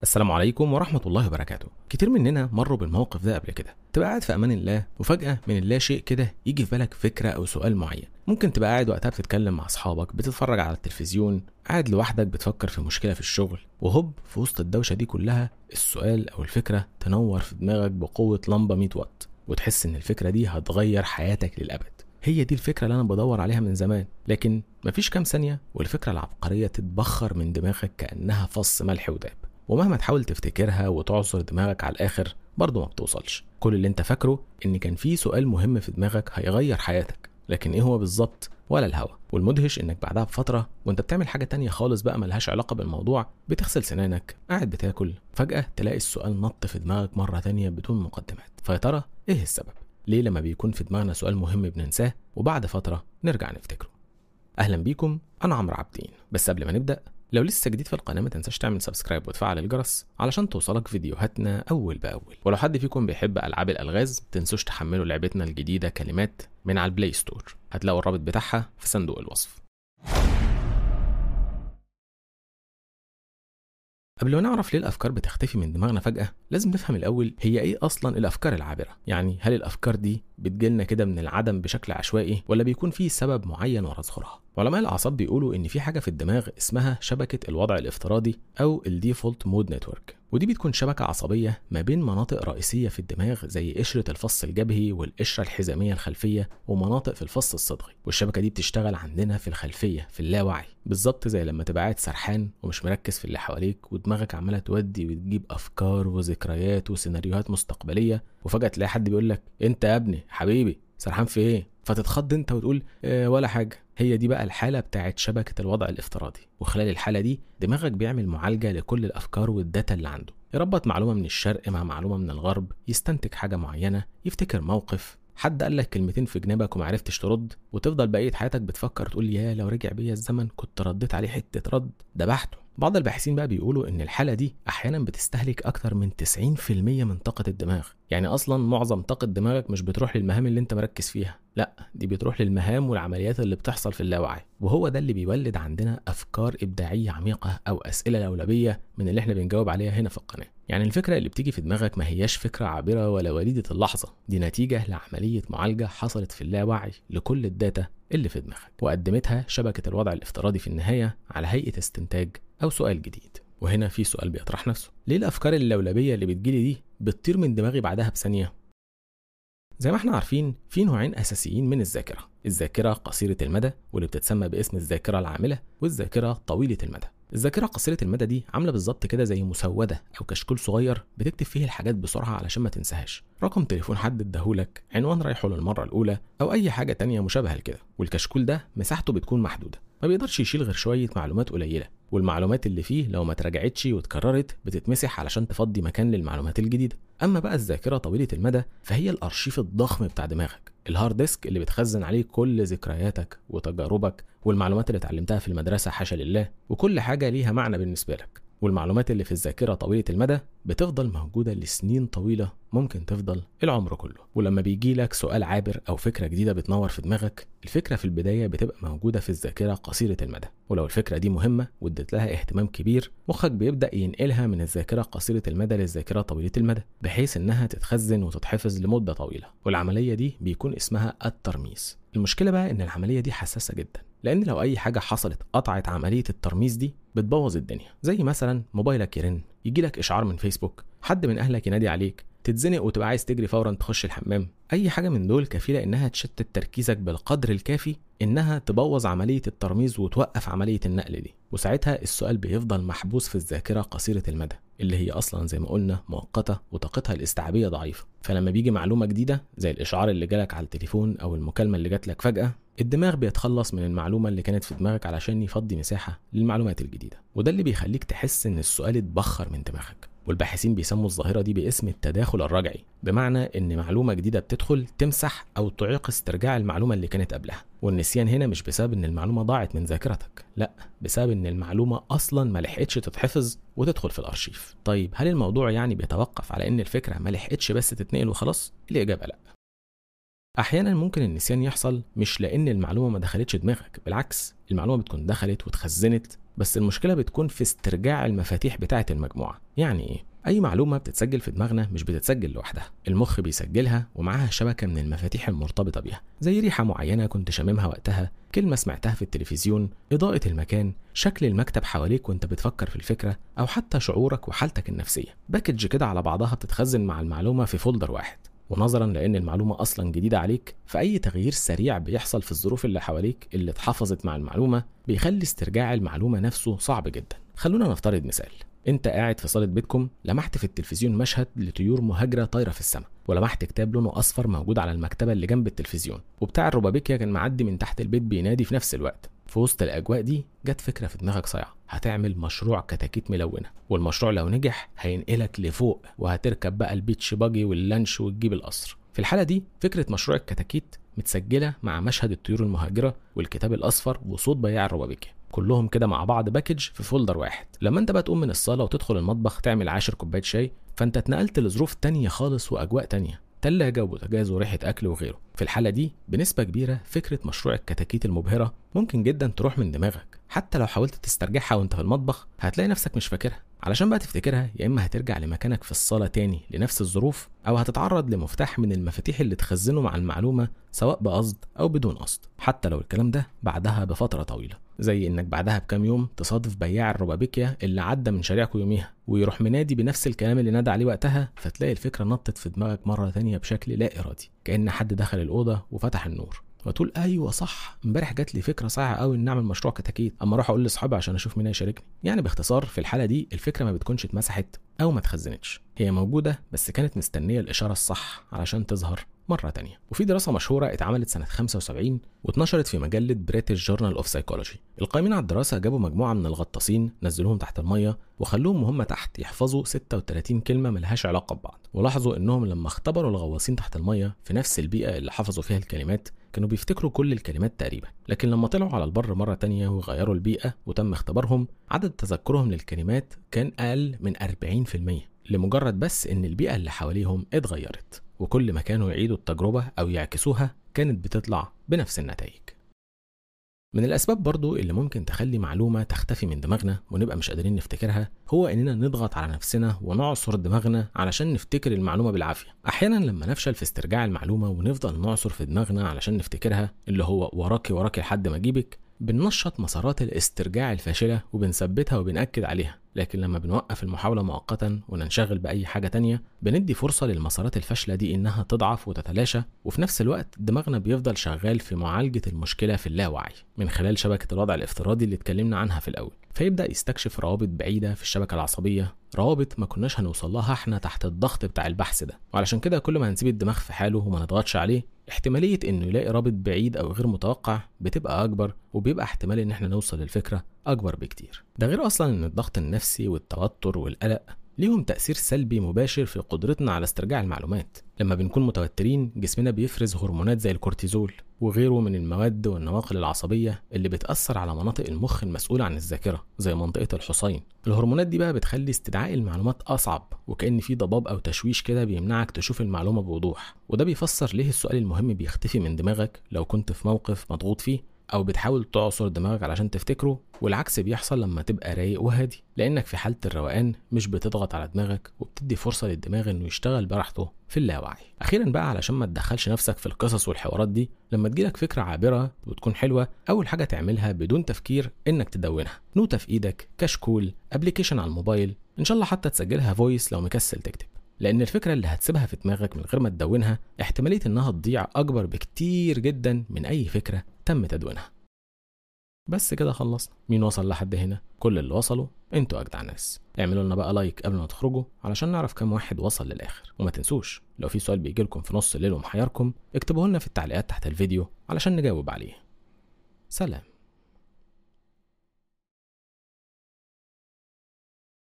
السلام عليكم ورحمة الله وبركاته كتير مننا مروا بالموقف ده قبل كده تبقى قاعد في أمان الله وفجأة من اللا شيء كده يجي في بالك فكرة أو سؤال معين ممكن تبقى قاعد وقتها بتتكلم مع أصحابك بتتفرج على التلفزيون قاعد لوحدك بتفكر في مشكلة في الشغل وهوب في وسط الدوشة دي كلها السؤال أو الفكرة تنور في دماغك بقوة لمبة 100 واط وتحس إن الفكرة دي هتغير حياتك للأبد هي دي الفكرة اللي أنا بدور عليها من زمان لكن مفيش كام ثانية والفكرة العبقرية تتبخر من دماغك كأنها فص ملح وداب ومهما تحاول تفتكرها وتعصر دماغك على الآخر برضه ما بتوصلش كل اللي انت فاكره ان كان في سؤال مهم في دماغك هيغير حياتك لكن ايه هو بالظبط ولا الهوا والمدهش انك بعدها بفترة وانت بتعمل حاجة تانية خالص بقى ملهاش علاقة بالموضوع بتغسل سنانك قاعد بتاكل فجأة تلاقي السؤال نط في دماغك مرة تانية بدون مقدمات فيا ترى ايه السبب ليه لما بيكون في دماغنا سؤال مهم بننساه وبعد فترة نرجع نفتكره اهلا بيكم انا عمرو عابدين بس قبل ما نبدا لو لسه جديد في القناه ما تنساش تعمل سبسكرايب وتفعل الجرس علشان توصلك فيديوهاتنا اول باول ولو حد فيكم بيحب العاب الالغاز تنسوش تحملوا لعبتنا الجديده كلمات من على البلاي ستور هتلاقوا الرابط بتاعها في صندوق الوصف قبل ما نعرف ليه الافكار بتختفي من دماغنا فجاه لازم نفهم الاول هي ايه اصلا الافكار العابره يعني هل الافكار دي بتجيلنا كده من العدم بشكل عشوائي ولا بيكون في سبب معين ورا ظهورها علماء الاعصاب بيقولوا ان في حاجه في الدماغ اسمها شبكه الوضع الافتراضي او الديفولت مود نتورك ودي بتكون شبكه عصبيه ما بين مناطق رئيسيه في الدماغ زي قشره الفص الجبهي والقشره الحزاميه الخلفيه ومناطق في الفص الصدغي والشبكه دي بتشتغل عندنا في الخلفيه في اللاوعي بالظبط زي لما تبقى قاعد سرحان ومش مركز في اللي حواليك ودماغك عماله تودي وتجيب افكار وذكريات وسيناريوهات مستقبليه وفجاه تلاقي حد بيقول لك انت يا ابني حبيبي سرحان في ايه فتتخض انت وتقول اه ولا حاجه هي دي بقى الحاله بتاعت شبكه الوضع الافتراضي وخلال الحاله دي دماغك بيعمل معالجه لكل الافكار والداتا اللي عنده يربط معلومه من الشرق مع معلومه من الغرب يستنتج حاجه معينه يفتكر موقف حد قال لك كلمتين في جنابك وما عرفتش ترد وتفضل بقيه حياتك بتفكر تقول يا لو رجع بيا الزمن كنت رديت عليه حته رد دبحته بعض الباحثين بقى بيقولوا ان الحاله دي احيانا بتستهلك اكتر من 90% من طاقه الدماغ يعني اصلا معظم طاقه دماغك مش بتروح للمهام اللي انت مركز فيها لا دي بتروح للمهام والعمليات اللي بتحصل في اللاوعي وهو ده اللي بيولد عندنا افكار ابداعيه عميقه او اسئله لولبيه من اللي احنا بنجاوب عليها هنا في القناه يعني الفكره اللي بتيجي في دماغك ما هياش فكره عابره ولا وليده اللحظه دي نتيجه لعمليه معالجه حصلت في اللاوعي لكل الداتا اللي في دماغك وقدمتها شبكه الوضع الافتراضي في النهايه على هيئه استنتاج او سؤال جديد وهنا في سؤال بيطرح نفسه ليه الافكار اللولبيه اللي بتجيلي دي بتطير من دماغي بعدها بثانيه زي ما احنا عارفين في نوعين اساسيين من الذاكره الذاكره قصيره المدى واللي بتتسمى باسم الذاكره العامله والذاكره طويله المدى الذاكره قصيره المدى دي عامله بالظبط كده زي مسوده او كشكول صغير بتكتب فيه الحاجات بسرعه علشان ما تنساهاش رقم تليفون حد اداهولك عنوان رايحه للمره الاولى او اي حاجه تانية مشابهه لكده والكشكول ده مساحته بتكون محدوده ما بيقدرش يشيل غير شويه معلومات قليله والمعلومات اللي فيه لو ما اتراجعتش واتكررت بتتمسح علشان تفضي مكان للمعلومات الجديده اما بقى الذاكره طويله المدى فهي الارشيف الضخم بتاع دماغك الهارد ديسك اللي بتخزن عليه كل ذكرياتك وتجاربك والمعلومات اللي اتعلمتها في المدرسه حاشا لله وكل حاجه ليها معنى بالنسبه لك والمعلومات اللي في الذاكرة طويلة المدى بتفضل موجودة لسنين طويلة ممكن تفضل العمر كله ولما بيجي لك سؤال عابر أو فكرة جديدة بتنور في دماغك الفكرة في البداية بتبقى موجودة في الذاكرة قصيرة المدى ولو الفكرة دي مهمة واديت لها اهتمام كبير مخك بيبدأ ينقلها من الذاكرة قصيرة المدى للذاكرة طويلة المدى بحيث إنها تتخزن وتتحفظ لمدة طويلة والعملية دي بيكون اسمها الترميز المشكلة بقى إن العملية دي حساسة جدا لان لو اي حاجه حصلت قطعت عمليه الترميز دي بتبوظ الدنيا زي مثلا موبايلك يرن يجيلك اشعار من فيسبوك حد من اهلك ينادي عليك تتزنق وتبقى عايز تجري فورا تخش الحمام اي حاجه من دول كفيله انها تشتت تركيزك بالقدر الكافي انها تبوظ عمليه الترميز وتوقف عمليه النقل دي وساعتها السؤال بيفضل محبوس في الذاكره قصيره المدى اللي هي اصلا زي ما قلنا مؤقته وطاقتها الاستيعابيه ضعيفه فلما بيجي معلومه جديده زي الاشعار اللي جالك على التليفون او المكالمه اللي جات لك فجاه الدماغ بيتخلص من المعلومه اللي كانت في دماغك علشان يفضي مساحه للمعلومات الجديده وده اللي بيخليك تحس ان السؤال اتبخر من دماغك والباحثين بيسموا الظاهرة دي باسم التداخل الرجعي بمعنى إن معلومة جديدة بتدخل تمسح أو تعيق استرجاع المعلومة اللي كانت قبلها والنسيان هنا مش بسبب إن المعلومة ضاعت من ذاكرتك لا بسبب إن المعلومة أصلا ما لحقتش تتحفظ وتدخل في الأرشيف طيب هل الموضوع يعني بيتوقف على إن الفكرة ما لحقتش بس تتنقل وخلاص الإجابة لا احيانا ممكن النسيان يحصل مش لان المعلومه ما دخلتش دماغك بالعكس المعلومه بتكون دخلت واتخزنت بس المشكله بتكون في استرجاع المفاتيح بتاعه المجموعه يعني ايه اي معلومه بتتسجل في دماغنا مش بتتسجل لوحدها المخ بيسجلها ومعاها شبكه من المفاتيح المرتبطه بيها زي ريحه معينه كنت شاممها وقتها كلمه سمعتها في التلفزيون اضاءه المكان شكل المكتب حواليك وانت بتفكر في الفكره او حتى شعورك وحالتك النفسيه باكج كده على بعضها بتتخزن مع المعلومه في فولدر واحد ونظرا لان المعلومه اصلا جديده عليك فاي تغيير سريع بيحصل في الظروف اللي حواليك اللي اتحفظت مع المعلومه بيخلي استرجاع المعلومه نفسه صعب جدا خلونا نفترض مثال انت قاعد في صاله بيتكم لمحت في التلفزيون مشهد لطيور مهاجره طايره في السماء ولمحت كتاب لونه اصفر موجود على المكتبه اللي جنب التلفزيون وبتاع الروبابيكيا كان معدي من تحت البيت بينادي في نفس الوقت في وسط الاجواء دي جت فكره في دماغك صايعه هتعمل مشروع كتاكيت ملونه والمشروع لو نجح هينقلك لفوق وهتركب بقى البيتش باجي واللانش وتجيب القصر في الحاله دي فكره مشروع الكتاكيت متسجله مع مشهد الطيور المهاجره والكتاب الاصفر وصوت بياع الروبابيكيا كلهم كده مع بعض باكج في فولدر واحد لما انت بقى تقوم من الصاله وتدخل المطبخ تعمل عاشر كوبايه شاي فانت اتنقلت لظروف تانية خالص واجواء تانية تلاجة وبوتاجاز وريحة أكل وغيره في الحالة دي بنسبة كبيرة فكرة مشروع الكتاكيت المبهرة ممكن جدا تروح من دماغك حتى لو حاولت تسترجعها وانت في المطبخ هتلاقي نفسك مش فاكرها علشان بقى تفتكرها يا إما هترجع لمكانك في الصالة تاني لنفس الظروف أو هتتعرض لمفتاح من المفاتيح اللي تخزنه مع المعلومة سواء بقصد أو بدون قصد حتى لو الكلام ده بعدها بفترة طويلة زي إنك بعدها بكام يوم تصادف بياع الروبابيكيا اللي عدى من شارعكم يوميها ويروح منادي بنفس الكلام اللي نادى عليه وقتها فتلاقي الفكرة نطت في دماغك مرة تانية بشكل لا إرادي كأن حد دخل الأوضة وفتح النور وتقول ايوه صح امبارح جات لي فكره صايعه قوي ان نعمل مشروع كتاكيت اما اروح اقول لاصحابي عشان اشوف مين هيشاركني يعني باختصار في الحاله دي الفكره ما بتكونش اتمسحت او ما اتخزنتش هي موجوده بس كانت مستنيه الاشاره الصح علشان تظهر مرة تانية وفي دراسة مشهورة اتعملت سنة 75 واتنشرت في مجلة بريتش جورنال اوف سايكولوجي القائمين على الدراسة جابوا مجموعة من الغطاسين نزلوهم تحت المية وخلوهم وهم تحت يحفظوا 36 كلمة ملهاش علاقة ببعض ولاحظوا انهم لما اختبروا الغواصين تحت المية في نفس البيئة اللي حفظوا فيها الكلمات كانوا بيفتكروا كل الكلمات تقريبا لكن لما طلعوا على البر مرة تانية وغيروا البيئة وتم اختبارهم عدد تذكرهم للكلمات كان أقل من 40% لمجرد بس إن البيئة اللي حواليهم اتغيرت وكل ما كانوا يعيدوا التجربة أو يعكسوها كانت بتطلع بنفس النتائج من الأسباب برضو اللي ممكن تخلي معلومة تختفي من دماغنا ونبقى مش قادرين نفتكرها هو إننا نضغط على نفسنا ونعصر دماغنا علشان نفتكر المعلومة بالعافية أحيانا لما نفشل في استرجاع المعلومة ونفضل نعصر في دماغنا علشان نفتكرها اللي هو وراكي وراكي لحد ما أجيبك بننشط مسارات الاسترجاع الفاشلة وبنثبتها وبنأكد عليها لكن لما بنوقف المحاولة مؤقتا وننشغل بأي حاجة تانية بندي فرصة للمسارات الفاشلة دي إنها تضعف وتتلاشى وفي نفس الوقت دماغنا بيفضل شغال في معالجة المشكلة في اللاوعي من خلال شبكة الوضع الافتراضي اللي اتكلمنا عنها في الأول فيبدأ يستكشف روابط بعيدة في الشبكة العصبية روابط ما كناش هنوصل لها احنا تحت الضغط بتاع البحث ده وعلشان كده كل ما هنسيب الدماغ في حاله وما نضغطش عليه احتمالية انه يلاقي رابط بعيد او غير متوقع بتبقى اكبر وبيبقى احتمال ان احنا نوصل للفكرة اكبر بكتير ده غير اصلا ان الضغط النفسي والتوتر والقلق ليهم تأثير سلبي مباشر في قدرتنا على استرجاع المعلومات لما بنكون متوترين جسمنا بيفرز هرمونات زي الكورتيزول وغيره من المواد والنواقل العصبية اللي بتأثر على مناطق المخ المسؤولة عن الذاكرة زي منطقة الحصين الهرمونات دي بقى بتخلي استدعاء المعلومات أصعب وكأن في ضباب أو تشويش كده بيمنعك تشوف المعلومة بوضوح وده بيفسر ليه السؤال المهم بيختفي من دماغك لو كنت في موقف مضغوط فيه او بتحاول تعصر دماغك علشان تفتكره والعكس بيحصل لما تبقى رايق وهادي لانك في حاله الروقان مش بتضغط على دماغك وبتدي فرصه للدماغ انه يشتغل براحته في اللاوعي اخيرا بقى علشان ما تدخلش نفسك في القصص والحوارات دي لما تجيلك فكره عابره وتكون حلوه اول حاجه تعملها بدون تفكير انك تدونها نوتة في ايدك كشكول ابلكيشن على الموبايل ان شاء الله حتى تسجلها فويس لو مكسل تكتب لان الفكره اللي هتسيبها في دماغك من غير ما تدونها احتماليه انها تضيع اكبر بكتير جدا من اي فكره تم تدوينها بس كده خلصنا مين وصل لحد هنا كل اللي وصلوا انتوا اجدع ناس اعملوا لنا بقى لايك قبل ما تخرجوا علشان نعرف كام واحد وصل للاخر وما تنسوش لو في سؤال بيجي لكم في نص الليل ومحيركم اكتبوه لنا في التعليقات تحت الفيديو علشان نجاوب عليه سلام